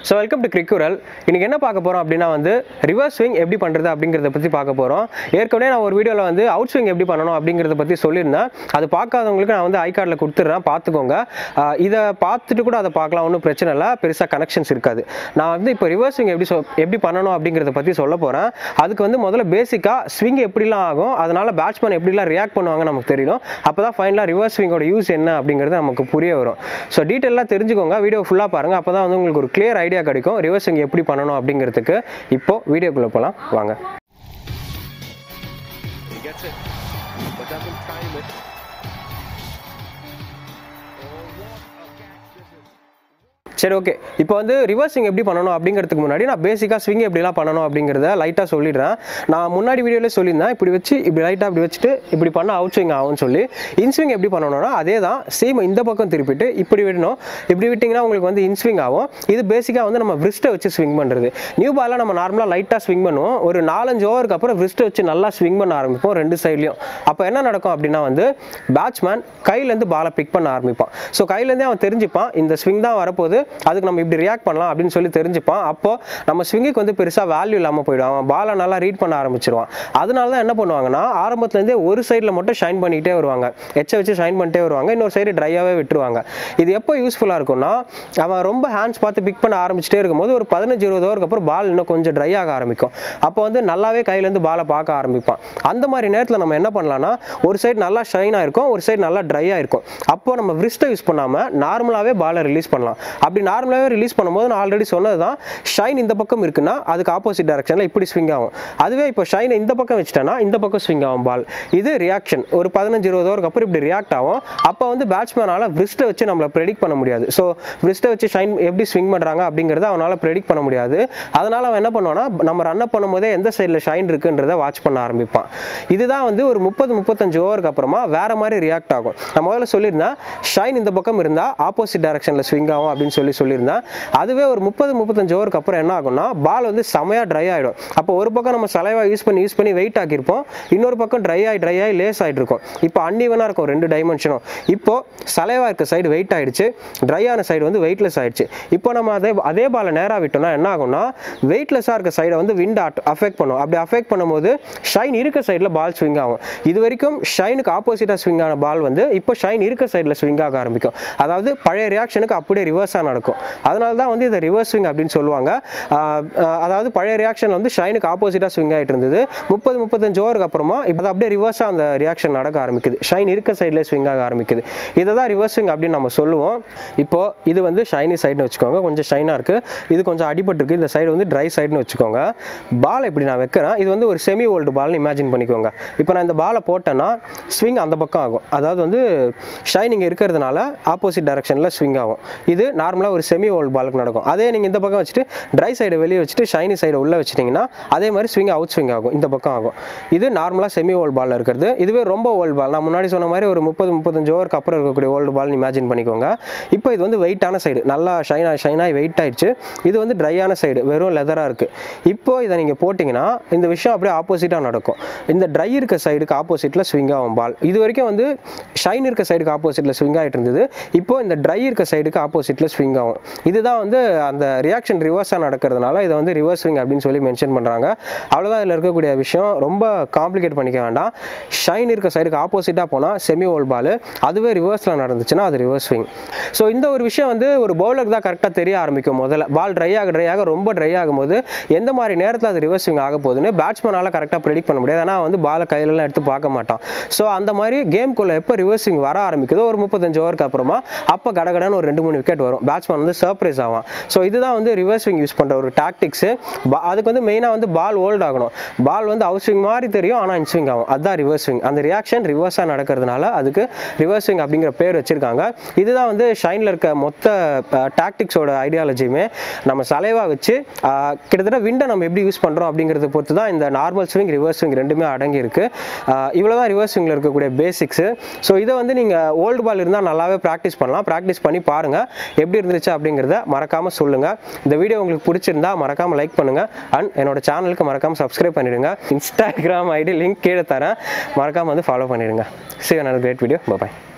So welcome to கிரிக்குரல் இன்னைக்கு என்ன பார்க்க போகிறோம் அப்படின்னா வந்து ரிவர்ஸ் ஸ்விங் எப்படி பண்ணுறது அப்படிங்கிறத பற்றி பார்க்க போகிறோம் ஏற்கனவே நான் ஒரு வீடியோவில் வந்து அவுட் ஸ்விங் எப்படி பண்ணணும் அப்படிங்கிறத பற்றி சொல்லியிருந்தேன் அது பார்க்காதவங்களுக்கு நான் வந்து ஐ கார்டில் கொடுத்துட்றேன் பார்த்துக்கோங்க ஆஹ் இதை பார்த்துட்டு கூட அதை பார்க்கலாம் ஒன்றும் பிரச்சனை இல்லை பெருசாக கனெக்ஷன்ஸ் இருக்காது நான் வந்து இப்போ ரிவர்ஸ் ஸ்விங் எப்படி சொ- எப்படி பண்ணணும் அப்படிங்கிறத பற்றி சொல்ல போகிறேன் அதுக்கு வந்து முதல்ல பேசிக்காக ஸ்விங் எப்படிலாம் ஆகும் அதனால பேட்ஸ்மேன் எப்படிலாம் ரியாக்ட் பண்ணுவாங்க நமக்கு தெரியணும் அப்போ தான் ஃபைனலாக ரிவர்ஸ் ஸ்விங்கோட யூஸ் என்ன அப்படிங்கிறது நமக்கு புரிய வரும் ஸோ டீட்டெயிலாக தெரிஞ்சுக்கோங்க வீடியோ ஃபுல்லாக பாருங்கள் அப்போ தான் வந்து உங்களுக்கு ஒரு கிளியர் ஐடியா கிடைக்கும் ரிவர்ஸ் ஸ்விங் எப்படி பண்ணணும் அப்படிங்கிறதுக்கு இப்போ வீடியோக்குள்ளே போகலாம் வாங்க He gets it, but doesn't time it. சரி ஓகே இப்போ வந்து ரிவர்ஸ் ஸ்விங் எப்படி பண்ணணும் அப்படிங்கிறதுக்கு முன்னாடி நான் பேசிக்காக ஸ்விங் எப்படிலாம் பண்ணணும் அப்படிங்கிறத லைட்டாக சொல்லிடுறேன் நான் முன்னாடி வீடியோவில் சொல்லியிருந்தேன் இப்படி வச்சு இப்படி லைட்டாக இப்படி வச்சுட்டு இப்படி பண்ண அவுட் ஸ்விங் ஆகும்னு சொல்லி இன் ஸ்விங் எப்படி பண்ணணும்னா அதே தான் சேம் இந்த பக்கம் திருப்பிட்டு இப்படி விடணும் இப்படி விட்டிங்கன்னா உங்களுக்கு வந்து இன் ஸ்விங் ஆகும் இது பேசிக்காக வந்து நம்ம விரிஸ்ட்டை வச்சு ஸ்விங் பண்ணுறது நியூ பாலில் நம்ம நார்மலாக லைட்டாக ஸ்விங் பண்ணுவோம் ஒரு நாலஞ்சு ஓவருக்கு அப்புறம் விரிஸ்ட்டை வச்சு நல்லா ஸ்விங் பண்ண ஆரம்பிப்போம் ரெண்டு சைட்லையும் அப்போ என்ன நடக்கும் அப்படின்னா வந்து பேட்ஸ்மேன் கையிலேருந்து பாலை பிக் பண்ண ஆரம்பிப்பான் ஸோ கையிலேருந்தே அவன் தெரிஞ்சுப்பான் இந்த ஸ்விங் தான் வரப்போகுது அதுக்கு நம்ம இப்படி ரியாக்ட் பண்ணலாம் அப்படின்னு சொல்லி தெரிஞ்சுப்பான் அப்போ நம்ம ஸ்விங்குக்கு வந்து பெருசாக வேல்யூ இல்லாமல் போயிடும் அவன் பாலை நல்லா ரீட் பண்ண ஆரம்பிச்சிருவான் அதனால தான் என்ன பண்ணுவாங்கன்னா ஆரம்பத்துலேருந்தே ஒரு சைடில் மட்டும் ஷைன் பண்ணிக்கிட்டே வருவாங்க எச்சை வச்சு ஷைன் பண்ணிட்டே வருவாங்க இன்னொரு சைடு ட்ரையாகவே விட்டுருவாங்க இது எப்போ யூஸ்ஃபுல்லாக இருக்கும்னா அவன் ரொம்ப ஹேண்ட்ஸ் பார்த்து பிக் பண்ண ஆரம்பிச்சிட்டே இருக்கும்போது ஒரு பதினஞ்சு இருபது ஓவருக்கு அப்புறம் பால் இன்னும் கொஞ்சம் ட்ரை ஆக ஆரம்பிக்கும் அப்போ வந்து நல்லாவே கையிலேருந்து பாலை பார்க்க ஆரம்பிப்பான் அந்த மாதிரி நேரத்தில் நம்ம என்ன பண்ணலாம்னா ஒரு சைடு நல்லா ஷைனாக இருக்கும் ஒரு சைடு நல்லா ட்ரையாக இருக்கும் அப்போ நம்ம விரிஸ்ட்டை யூஸ் பண்ணாமல் நார்மலாகவே பாலை ரிலீஸ் பண்ணலாம் அப்படி நார்மலாகவே ரிலீஸ் பண்ணும்போது நான் ஆல்ரெடி சொன்னது தான் ஷைன் இந்த பக்கம் இருக்குன்னா அதுக்கு ஆப்போசிட் டைரக்ஷனில் இப்படி ஸ்விங் ஆகும் அதுவே இப்போ ஷைனை இந்த பக்கம் வச்சுட்டேன்னா இந்த பக்கம் ஸ்விங் ஆகும் பால் இது ரியாக்ஷன் ஒரு பதினஞ்சு இருபது ஓவருக்கு அப்புறம் இப்படி ரியாக்ட் ஆகும் அப்போ வந்து பேட்ஸ்மேனால் விரிஸ்ட்டை வச்சு நம்மளை ப்ரெடிக்ட் பண்ண முடியாது ஸோ விரிஸ்ட்டை வச்சு ஷைன் எப்படி ஸ்விங் பண்ணுறாங்க அப்படிங்கிறத அவனால் ப்ரெடிக்ட் பண்ண முடியாது அதனால் அவன் என்ன பண்ணுவான்னா நம்ம ரன் அப் பண்ணும்போதே எந்த சைடில் ஷைன் இருக்குன்றதை வாட்ச் பண்ண ஆரம்பிப்பான் இதுதான் வந்து ஒரு முப்பது முப்பத்தஞ்சு ஓவருக்கு அப்புறமா வேற மாதிரி ரியாக்ட் ஆகும் நான் முதல்ல சொல்லியிருந்தேன் ஷைன் இந்த பக்கம் இருந்தால் ஆப்போசிட் டைரக்ஷனில் ஸ்விங் ஆகும் அப்படின்னு சொல்லி சொல்லியிருந்தேன் அதுவே ஒரு முப்பது முப்பத்தஞ்சு ஓவருக்கு அப்புறம் என்ன ஆகும்னா பால் வந்து செமையாக ட்ரை ஆகிடும் அப்போ ஒரு பக்கம் நம்ம சலைவா யூஸ் பண்ணி யூஸ் பண்ணி வெயிட் ஆக்கியிருப்போம் இன்னொரு பக்கம் ட்ரை ஆகி ட்ரை ஆகி லேஸ் ஆகிட்டு இருக்கும் இப்போ அன்இவனாக இருக்கும் ரெண்டு டைமென்ஷனும் இப்போ சலைவா இருக்க சைடு வெயிட் ஆயிடுச்சு ட்ரை ஆன சைடு வந்து வெயிட்லெஸ் ஆயிடுச்சு இப்போ நம்ம அதே அதே பாலை நேராக விட்டோம்னா என்ன ஆகும்னா வெயிட்லெஸ்ஸாக இருக்க சைடை வந்து விண்ட் அஃபெக்ட் பண்ணும் அப்படி அஃபெக்ட் பண்ணும்போது ஷைன் இருக்க சைடில் பால் ஸ்விங் ஆகும் இது வரைக்கும் ஷைனுக்கு ஆப்போசிட்டாக ஸ்விங் ஆன பால் வந்து இப்போ ஷைன் இருக்க சைடில் ஸ்விங் ஆக ஆரம்பிக்கும் அதாவது பழைய ரியாக்ஷனுக்கு அப்படியே ரிவர்ஸாக நடக்கும் அதனால தான் வந்து இதை ரிவர்ஸ் ஸ்விங் அப்படின்னு சொல்லுவாங்க ஆஹ் ஆஹ் அதாவது பழைய ரியாக்ஷன் வந்து ஷைனுக்கு ஆப்போசிட்டாக ஸ்விங் ஆகிட்டு இருந்தது முப்பது முப்பத்தஞ்சு ஓவருக்கு அப்புறமா இப்போ அது அப்படியே ரிவர்ஸாக அந்த ரியாக்ஷன் நடக்க ஆரம்பிக்குது ஷைன் இருக்க சைடில் ஸ்விங் ஆக ஆரம்பிக்குது இதை தான் ரிவர்ஸ் ஸ்விங் அப்படின்னு நம்ம சொல்லுவோம் இப்போ இது வந்து ஷைனி சைடுன்னு வச்சுக்கோங்க கொஞ்சம் ஷைனாக இருக்குது இது கொஞ்சம் அடிபட்டிருக்கு இந்த சைடு வந்து ட்ரை சைடுன்னு வச்சுக்கோங்க பால் இப்படி நான் வைக்கிறேன் இது வந்து ஒரு செமி ஓல்டு பால்னு இமேஜின் பண்ணிக்கோங்க இப்போ நான் இந்த பாலை போட்டேன்னா ஸ்விங் அந்த பக்கம் ஆகும் அதாவது வந்து ஷைனிங் இருக்கிறதுனால ஆப்போசிட் டைரக்ஷனில் ஸ்விங் ஆகும் இது நார்மலாக ஒரு செமி ஓல்டு பாலுக்கு நடக்கும் அதே நீங்கள் இந்த பக்கம் வச்சுட்டு ட்ரை சைடை வெளியே வச்சுட்டு ஷைனி சைடை உள்ளே வச்சிட்டிங்கன்னா அதே மாதிரி ஸ்விங் அவுட் ஸ்விங் ஆகும் இந்த பக்கம் ஆகும் இது நார்மலாக செமி ஓல்டு பாலில் இருக்கிறது இதுவே ரொம்ப ஓல்டு பால் நான் முன்னாடி சொன்ன மாதிரி ஒரு முப்பது முப்பத்தஞ்சு ஓவருக்கு அப்புறம் இருக்கக்கூடிய ஓல்டு பால்னு இமேஜின் பண்ணிக்கோங்க இப்போ இது வந்து வெயிட்டான சைடு நல்லா ஷைனாக ஷைனாக வெயிட் ஆயிடுச்சு இது வந்து ட்ரையான சைடு வெறும் லெதராக இருக்குது இப்போ இதை நீங்கள் போட்டிங்கன்னா இந்த விஷயம் அப்படியே ஆப்போசிட்டாக நடக்கும் இந்த ட்ரை இருக்க சைடுக்கு ஆப்போசிட்டில் ஸ்விங் ஆகும் பால் இது வரைக்கும் வந்து ஷைன் இருக்க சைடுக்கு ஆப்போசிட்டில் ஸ்விங் ஆகிட்டு இருந்தது இப்போ இந்த ட்ரை இருக்க சைடுக்கு ஆப்போசிட்டில் ஸ்விங் ஆகும் இதுதான் வந்து அந்த ரியாக்ஷன் ரிவர்ஸாக நடக்கிறதுனால இதை வந்து ரிவர்ஸ் ஸ்விங் அப்படின்னு சொல்லி மென்ஷன் பண்ணுறாங்க அவ்வளோதான் இதில் இருக்கக்கூடிய விஷயம் ரொம்ப காம்ப்ளிகேட் பண்ணிக்க வேண்டாம் ஷைன் இருக்க சைடுக்கு ஆப்போசிட்டாக போனால் செமி ஓல் பால் அதுவே ரிவர்ஸில் நடந்துச்சுன்னா அது ரிவர்ஸ் ஸ்விங் ஸோ இந்த ஒரு விஷயம் வந்து ஒரு பவுலருக்கு தான் கரெக்டாக தெரிய ஆரம்பிக்கும் முதல்ல பால் ட்ரை ஆக ட்ரை ஆக ரொம்ப ட்ரை ஆகும்போது எந்த மாதிரி நேரத்தில் அது ரிவர்ஸ் ஸ்விங் ஆக போகுதுன்னு பேட்ஸ்மேனால் கரெக்டாக ப்ரெடிக்ட் பண்ண முடியாது ஏன்னா வந்து பாலை கையிலலாம் எடுத்து பார்க்க மாட்டான் ஸோ அந்த மாதிரி கேம்குள்ளே எப்போ ரிவர்ஸ் ஸ்விங் வர ஆரம்பிக்குதோ ஒரு முப்பத்தஞ்சு ஓவருக்கு அப்புறமா அப்போ கடகடன்னு ஒரு ரெண்டு மூணு விக்கெட் வரும் பேட்ஸ்மேன் வந்து சர்ப்ரைஸ் ஆவான் ஸோ இதுதான் வந்து ரிவர்ஸ் ஸ்விங் யூஸ் பண்ணுற ஒரு டாக்டிக்ஸு அதுக்கு வந்து மெயினாக வந்து பால் ஓல்ட் ஆகணும் பால் வந்து அவுட் ஸ்விங் மாதிரி தெரியும் ஆனால் இன் ஸ்விங் ஆகும் அதுதான் ரிவர்ஸ் ஸ்விங் அந்த ரியாக்ஷன் ரிவர்ஸாக நடக்கிறதுனால அதுக்கு ரிவர்ஸ் ஸ்விங் அப்படிங்கிற பேர் வச்சிருக்காங்க இதுதான் வந்து ஷைனில் இருக்க மொத்த டாக்டிக்ஸோட ஐடியாலஜியுமே நம்ம சலைவா வச்சு ஆஹ், கிட்டத்தட்ட விண்டை நம்ம எப்படி யூஸ் பண்ணுறோம் அப்படிங்கிறத பொறுத்து தான் இந்த நார்மல் ஸ்விங் ரிவர்ஸ் ஸ்விங் ரெண்டுமே அடங்கி இருக்கு இவ்வளோ தான் ரிவர்ஸ் ஸ்விங்கில் இருக்கக்கூடிய பேசிக்ஸு ஸோ இதை வந்து நீங்கள் ஓல்டு பால் இருந்தால் நல்லாவே ப்ராக்டிஸ் பண்ணலாம் ப்ராக்டிஸ் பண்ணி பாருங்கள் எப்படி இருந்துச்சு அப்படிங்கிறத மறக்காமல் சொல்லுங்கள் இந்த வீடியோ உங்களுக்கு பிடிச்சிருந்தா மறக்காமல் லைக் பண்ணுங்கள் அண்ட் என்னோட சேனலுக்கு மறக்காமல் சப்ஸ்கிரைப் பண்ணிடுங்க இன்ஸ்டாகிராம் ஐடி லிங்க் கீழே தரேன் மறக்காமல் வந்து ஃபாலோ பண்ணிடுங்க see you in another great video bye bye